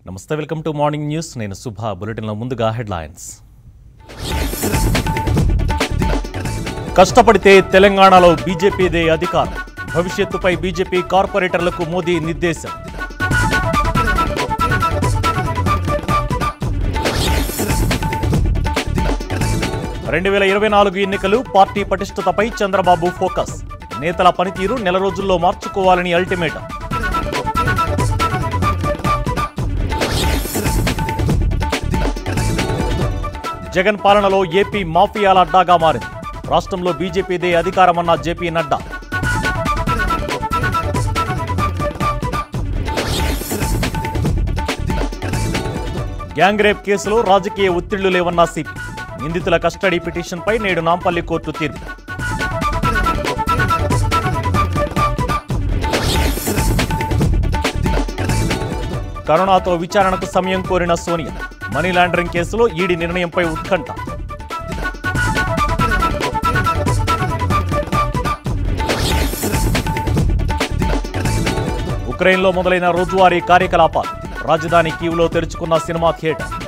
నమస్తే welcome to morning news నేను సుభా బులెటిన్లో ముందుగా హెడ్లైన్స్ కష్టపడితే తెలంగాణలో బీజేపీదే అధికారం భవిష్యత్తుపై బీజేపీ కార్పొరేటర్లకు మోదీ నిర్దేశం రెండు వేల ఇరవై నాలుగు ఎన్నికలు పార్టీ పటిష్టతపై చంద్రబాబు ఫోకస్ నేతల పనితీరు నెల రోజుల్లో మార్చుకోవాలని అల్టిమేటం జగన్ పాలనలో ఏపీ మాఫియాల అడ్డాగా మారింది రాష్ట్రంలో బీజేపీదే అధికారమన్న జేపీ నడ్డా గ్యాంగ్ రేప్ కేసులో రాజకీయ ఒత్తిళ్లు లేవన్న సిపి నిందితుల కస్టడీ పిటిషన్పై నేడు నాంపల్లి కోర్టు తీర్పు కరోనాతో విచారణకు సమయం కోరిన సోనియా మనీ లాండరింగ్ కేసులో ఈడీ నిర్ణయంపై ఉత్కంఠ ఉక్రెయిన్లో మొదలైన రోజువారీ కార్యకలాపాలు రాజధాని కీవ్లో తెరుచుకున్న సినిమా థియేటర్